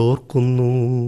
ഓർക്കുന്നു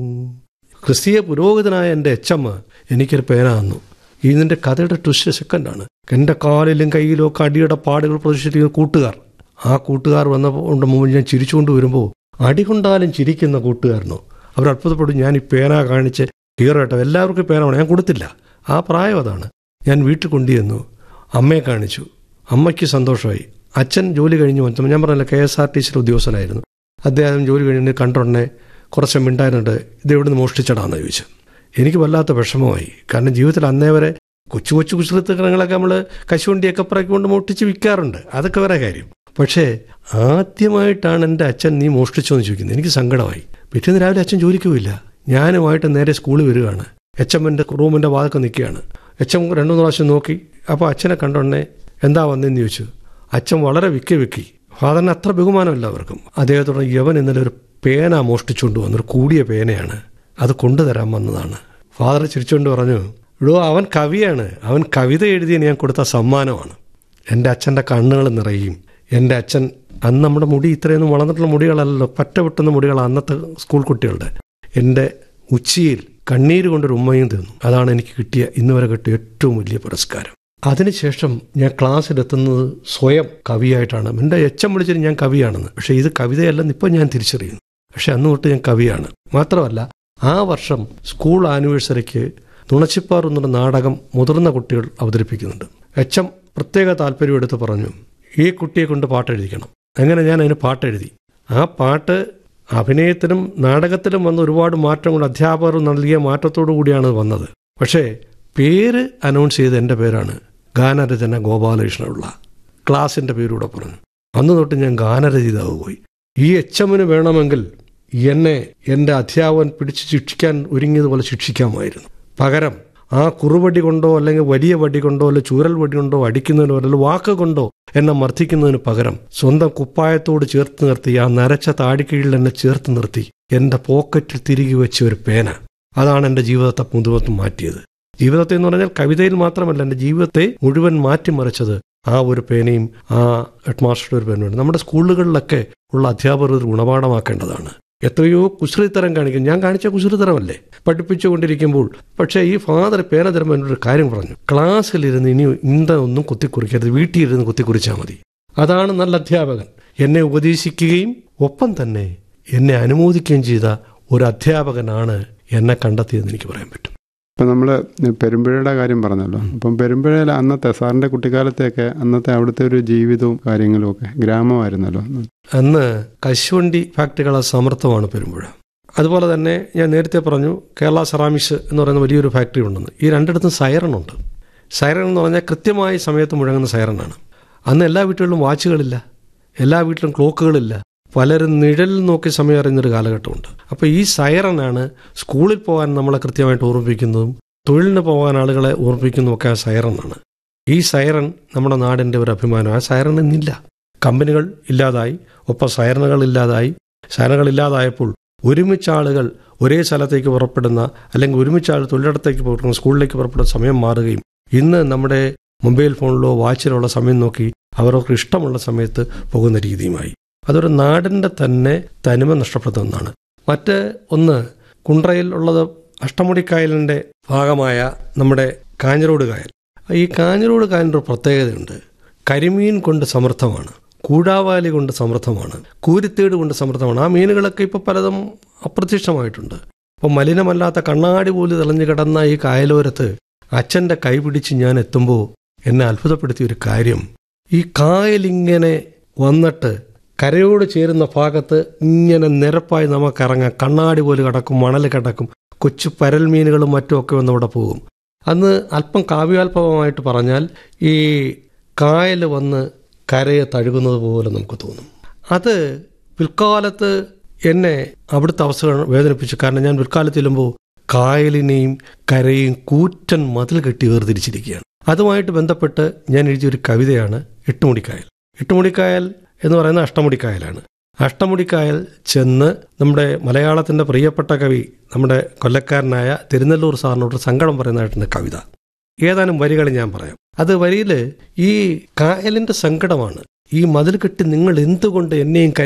ക്രിസ്തീയ പുരോഹിതനായ എൻ്റെ എച്ചമ്മ എനിക്കൊരു പേന തന്നു ഇതിൻ്റെ കഥയുടെ ട്വിസ്റ്റ് സെക്കൻഡാണ് എൻ്റെ കാലിലും കയ്യിലും ഒക്കെ അടിയുടെ പാടുകൾ പ്രദർശിപ്പിക്കുന്ന കൂട്ടുകാർ ആ കൂട്ടുകാർ വന്നപ്പോൾ മുമ്പ് ഞാൻ ചിരിച്ചുകൊണ്ട് വരുമ്പോൾ അടി കൊണ്ടാലും ചിരിക്കുന്ന കൂട്ടുകാരനോ അവർ അത്ഭുതപ്പെടും ഞാൻ ഈ പേന കാണിച്ച് ഹീറോട്ടോ എല്ലാവർക്കും പേന വേണം ഞാൻ കൊടുത്തില്ല ആ പ്രായം അതാണ് ഞാൻ വീട്ടിൽ കൊണ്ടുചെന്നു അമ്മയെ കാണിച്ചു അമ്മയ്ക്ക് സന്തോഷമായി അച്ഛൻ ജോലി കഴിഞ്ഞ് വന്നപ്പോൾ ഞാൻ പറഞ്ഞില്ല കെ എസ് ആർ ടി സിയുടെ ഉദ്യോഗസ്ഥനായിരുന്നു അദ്ദേഹം ജോലി കഴിഞ്ഞ് കണ്ടുടനെ കുറച്ച് മിണ്ടായിരുന്നുണ്ട് ഇത് എവിടെ നിന്ന് മോഷ്ടിച്ചടാന്ന് ചോദിച്ചു എനിക്ക് വല്ലാത്ത വിഷമമായി കാരണം ജീവിതത്തിൽ അന്നേ വരെ കൊച്ചു കൊച്ചു കുസൃത്തങ്ങളൊക്കെ നമ്മൾ കശുവണ്ടിയൊക്കെ പറക്കൊണ്ട് മോഷ്ടിച്ച് വിൽക്കാറുണ്ട് അതൊക്കെ വേറെ കാര്യം പക്ഷേ ആദ്യമായിട്ടാണ് എൻ്റെ അച്ഛൻ നീ മോഷ്ടിച്ചോ എന്ന് ചോദിക്കുന്നത് എനിക്ക് സങ്കടമായി പിറ്റേന്ന് രാവിലെ അച്ഛൻ ജോലിക്ക് പോയില്ല ഞാനുമായിട്ട് നേരെ സ്കൂളിൽ വരികയാണ് എച്ചമ്മൻ്റെ റൂമിൻ്റെ വാതൊക്കെ നിൽക്കുകയാണ് എച്ചം രണ്ടു മൂന്ന് പ്രാവശ്യം നോക്കി അപ്പോൾ അച്ഛനെ കണ്ടോടനെ എന്താ വന്നതെന്ന് ചോദിച്ചു അച്ഛൻ വളരെ വിക്കി വിക്കി ഫാദറിന് അത്ര ബഹുമാനമല്ല അവർക്കും അദ്ദേഹത്തോട് യവൻ ഇന്നലെ ഒരു പേന മോഷ്ടിച്ചുകൊണ്ട് വന്നു ഒരു കൂടിയ പേനയാണ് അത് കൊണ്ടുതരാൻ വന്നതാണ് ഫാദർ ചിരിച്ചുകൊണ്ട് പറഞ്ഞു ഇടോ അവൻ കവിയാണ് അവൻ കവിത എഴുതി ഞാൻ കൊടുത്ത സമ്മാനമാണ് എൻ്റെ അച്ഛൻ്റെ കണ്ണുകൾ നിറയും എൻ്റെ അച്ഛൻ അന്ന് നമ്മുടെ മുടി ഇത്രയൊന്നും വളർന്നിട്ടുള്ള മുടികളല്ലല്ലോ പറ്റ വിട്ടുന്ന മുടികൾ അന്നത്തെ സ്കൂൾ കുട്ടികളുടെ എൻ്റെ ഉച്ചിയിൽ കണ്ണീര് കൊണ്ടൊരു ഉമ്മയും തന്നു അതാണ് എനിക്ക് കിട്ടിയ ഇന്ന് വരെ കിട്ടിയ ഏറ്റവും വലിയ പുരസ്കാരം അതിനുശേഷം ഞാൻ ക്ലാസ്സിലെത്തുന്നത് സ്വയം കവിയായിട്ടാണ് എൻ്റെ എച്ചം വിളിച്ചിട്ട് ഞാൻ കവിയാണെന്ന് പക്ഷേ ഇത് കവിതയല്ലെന്ന് ഇപ്പം ഞാൻ തിരിച്ചറിയുന്നു പക്ഷെ അന്ന് തൊട്ട് ഞാൻ കവിയാണ് മാത്രമല്ല ആ വർഷം സ്കൂൾ ആനിവേഴ്സറിക്ക് നുണച്ചിപ്പാർ എന്നുള്ള നാടകം മുതിർന്ന കുട്ടികൾ അവതരിപ്പിക്കുന്നുണ്ട് എച്ചം പ്രത്യേക താല്പര്യം എടുത്ത് പറഞ്ഞു ഈ കുട്ടിയെ കൊണ്ട് പാട്ടെഴുതിക്കണം അങ്ങനെ ഞാൻ അതിന് പാട്ടെഴുതി ആ പാട്ട് അഭിനയത്തിലും നാടകത്തിലും വന്ന ഒരുപാട് മാറ്റങ്ങൾ അധ്യാപകർ നൽകിയ മാറ്റത്തോടു കൂടിയാണ് വന്നത് പക്ഷേ പേര് അനൗൺസ് ചെയ്ത എൻ്റെ പേരാണ് ഗാനരചന ഗോപാലകൃഷ്ണനുള്ള ക്ലാസിൻ്റെ പേരൂടെ പറഞ്ഞു അന്ന് തൊട്ട് ഞാൻ ഗാനരചയിതാവ് പോയി ഈ എച്ചമ്മിന് വേണമെങ്കിൽ എന്നെ എൻ്റെ അധ്യാപകൻ പിടിച്ച് ശിക്ഷിക്കാൻ ഒരുങ്ങിയതുപോലെ ശിക്ഷിക്കാമായിരുന്നു പകരം ആ കുറുവടി കൊണ്ടോ അല്ലെങ്കിൽ വലിയ വടി കൊണ്ടോ അല്ലെങ്കിൽ ചൂരൽ വടി കൊണ്ടോ അടിക്കുന്നതിനോ അല്ലെങ്കിൽ വാക്ക് കൊണ്ടോ എന്നെ മർദ്ദിക്കുന്നതിന് പകരം സ്വന്തം കുപ്പായത്തോട് ചേർത്ത് നിർത്തി ആ നരച്ച താടിക്കീഴിൽ എന്നെ ചേർത്ത് നിർത്തി എൻ്റെ പോക്കറ്റിൽ തിരികെ വെച്ച ഒരു പേന അതാണ് എൻ്റെ ജീവിതത്തെ മുതുവത്ത് മാറ്റിയത് ജീവിതത്തെ എന്ന് പറഞ്ഞാൽ കവിതയിൽ മാത്രമല്ല എൻ്റെ ജീവിതത്തെ മുഴുവൻ മാറ്റിമറിച്ചത് ആ ഒരു പേനയും ആ ഹെഡ് മാസ്റ്ററുടെ ഒരു പേനയും നമ്മുടെ സ്കൂളുകളിലൊക്കെ ഉള്ള അധ്യാപകർ ഒരു ഗുണപാഠമാക്കേണ്ടതാണ് എത്രയോ കുസൃതിത്തരം കാണിക്കും ഞാൻ കാണിച്ച കുസൃതിത്തരമല്ലേ പഠിപ്പിച്ചുകൊണ്ടിരിക്കുമ്പോൾ പക്ഷേ ഈ ഫാദർ പേന തരുമ്പോൾ എന്നൊരു കാര്യം പറഞ്ഞു ക്ലാസ്സിലിരുന്ന് ഇനി ഇന്ത ഒന്നും കുത്തിക്കുറിക്കരുത് വീട്ടിലിരുന്ന് കുത്തിക്കുറിച്ചാൽ മതി അതാണ് നല്ല അധ്യാപകൻ എന്നെ ഉപദേശിക്കുകയും ഒപ്പം തന്നെ എന്നെ അനുമോദിക്കുകയും ചെയ്ത ഒരു അധ്യാപകനാണ് എന്നെ കണ്ടെത്തിയതെന്ന് എനിക്ക് പറയാൻ പറ്റും ഇപ്പം നമ്മൾ പെരുമ്പുഴയുടെ കാര്യം പറഞ്ഞല്ലോ അപ്പം പെരുമ്പുഴയിൽ അന്നത്തെ സാറിൻ്റെ കുട്ടിക്കാലത്തെയൊക്കെ അന്നത്തെ അവിടുത്തെ ഒരു ജീവിതവും കാര്യങ്ങളും ഒക്കെ ഗ്രാമമായിരുന്നല്ലോ അന്ന് കശുവണ്ടി ഫാക്ടറികളെ സമർത്ഥമാണ് പെരുമ്പുഴ അതുപോലെ തന്നെ ഞാൻ നേരത്തെ പറഞ്ഞു കേരള സെറാമിക്സ് എന്ന് പറയുന്ന വലിയൊരു ഫാക്ടറി ഉണ്ടെന്ന് ഈ രണ്ടിടത്തും സൈറൺ ഉണ്ട് സൈറൺ എന്ന് പറഞ്ഞാൽ കൃത്യമായ സമയത്ത് മുഴങ്ങുന്ന സൈറണാണ് അന്ന് എല്ലാ വീട്ടുകളിലും വാച്ചുകളില്ല എല്ലാ വീട്ടിലും ക്ലോക്കുകളില്ല പലരും നിഴൽ നോക്കി സമയം അറിയുന്നൊരു കാലഘട്ടമുണ്ട് അപ്പോൾ ഈ സൈറനാണ് സ്കൂളിൽ പോകാൻ നമ്മളെ കൃത്യമായിട്ട് ഓർമ്മിപ്പിക്കുന്നതും തൊഴിലിന് പോകാൻ ആളുകളെ ഓർമ്മിക്കുന്നതും ഒക്കെ ആ സൈറനാണ് ഈ സൈറൻ നമ്മുടെ നാടിൻ്റെ ഒരു അഭിമാനം ആ സൈറൻ ഇന്നില്ല കമ്പനികൾ ഇല്ലാതായി ഒപ്പം സൈറനുകൾ ഇല്ലാതായി സൈറനുകൾ ഇല്ലാതായപ്പോൾ ഒരുമിച്ച് ആളുകൾ ഒരേ സ്ഥലത്തേക്ക് പുറപ്പെടുന്ന അല്ലെങ്കിൽ ഒരുമിച്ച് ആൾ തൊഴിലിടത്തേക്ക് പുറപ്പെടുന്ന സ്കൂളിലേക്ക് പുറപ്പെടുന്ന സമയം മാറുകയും ഇന്ന് നമ്മുടെ മൊബൈൽ ഫോണിലോ വാച്ചിലോ ഉള്ള സമയം നോക്കി അവർക്ക് ഇഷ്ടമുള്ള സമയത്ത് പോകുന്ന രീതിയുമായി അതൊരു നാടിൻ്റെ തന്നെ തനിമ നഷ്ടപ്പെടുത്തുന്ന ഒന്നാണ് മറ്റ് ഒന്ന് കുണ്ട്രയിൽ ഉള്ളത് അഷ്ടമുടിക്കായലിൻ്റെ ഭാഗമായ നമ്മുടെ കാഞ്ഞിരോട് കായൽ ഈ കാഞ്ഞിരോട് കായലിൻ്റെ ഒരു പ്രത്യേകതയുണ്ട് കരിമീൻ കൊണ്ട് സമൃദ്ധമാണ് കൂടാവാലി കൊണ്ട് സമൃദ്ധമാണ് കൂരിത്തേട് കൊണ്ട് സമൃദ്ധമാണ് ആ മീനുകളൊക്കെ ഇപ്പോൾ പലതും അപ്രത്യക്ഷമായിട്ടുണ്ട് അപ്പോൾ മലിനമല്ലാത്ത കണ്ണാടി പോലെ തെളിഞ്ഞു കിടന്ന ഈ കായലോരത്ത് അച്ഛൻ്റെ കൈ പിടിച്ച് ഞാൻ എത്തുമ്പോൾ എന്നെ അത്ഭുതപ്പെടുത്തിയ ഒരു കാര്യം ഈ കായലിങ്ങനെ വന്നിട്ട് കരയോട് ചേരുന്ന ഭാഗത്ത് ഇങ്ങനെ നിരപ്പായി നമുക്കിറങ്ങാം കണ്ണാടി പോലെ കിടക്കും മണൽ കിടക്കും കൊച്ചു പരൽ മീനുകളും മറ്റും ഒക്കെ വന്ന് അവിടെ പോകും അന്ന് അല്പം കാവ്യാൽപമായിട്ട് പറഞ്ഞാൽ ഈ കായൽ വന്ന് കരയെ തഴുകുന്നത് പോലെ നമുക്ക് തോന്നും അത് പിൽക്കാലത്ത് എന്നെ അവിടുത്തെ അവസ്ഥ വേദനിപ്പിച്ചു കാരണം ഞാൻ പിൽക്കാലത്ത് ചെല്ലുമ്പോൾ കായലിനെയും കരയും കൂറ്റൻ മതിൽ കെട്ടി വേർതിരിച്ചിരിക്കുകയാണ് അതുമായിട്ട് ബന്ധപ്പെട്ട് ഞാൻ എഴുതിയൊരു കവിതയാണ് എട്ടുമുടിക്കായൽ എട്ടുമുടിക്കായൽ എന്ന് പറയുന്ന അഷ്ടമുടിക്കായലാണ് അഷ്ടമുടിക്കായൽ ചെന്ന് നമ്മുടെ മലയാളത്തിൻ്റെ പ്രിയപ്പെട്ട കവി നമ്മുടെ കൊല്ലക്കാരനായ തിരുനെല്ലൂർ സാറിനോട് സങ്കടം പറയുന്നതായിട്ടുണ്ട് കവിത ഏതാനും വരികൾ ഞാൻ പറയാം അത് വരിയിൽ ഈ കായലിൻ്റെ സങ്കടമാണ് ഈ മതിൽ കെട്ടി നിങ്ങൾ എന്തുകൊണ്ട് എന്നെയും